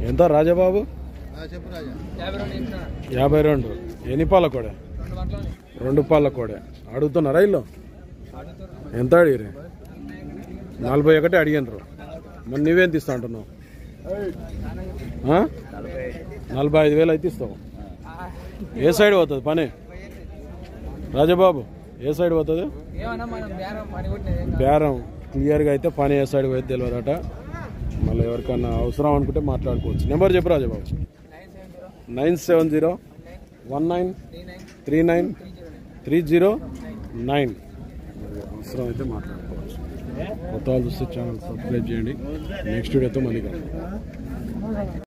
ఎంత రాజాబాబు చెప్పు రాజా యాభై రెండు ఎన్ని పాల కోడే రెండు పాల కోడే అడుగుతున్నారా ఇల్లు ఎంత అడిగిరి నలభై ఒకటి అడిగినరు మరి నువ్వేం తీస్తా అంటున్నావు ఆ? నలభై ఐదు వేలు అయితే ఇస్తావు ఏ సైడ్ పోతుంది పని రాజబాబు ఏ సైడ్ పోతుంది ఏమన్నా మనం బేరం పని కొట్టినది బేరం క్లియర్గా అయితే పని ఏ సైడ్ పోయేది తెలియదట మళ్ళీ ఎవరికన్నా అవసరం అనుకుంటే మాట్లాడుకోవచ్చు నెంబర్ చెప్పు Rajababu nine seven zero nine seven zero one nine three nine three nine three zero three zero nine అవసరం అయితే మాట్లాడుకోవచ్చు కొత్త వాళ్ళు చూస్తే ఛానల్ సబ్స్క్రైబ్ చేయండి నెక్స్ట్ వీడియోతో మళ్ళీ కలుద్దాం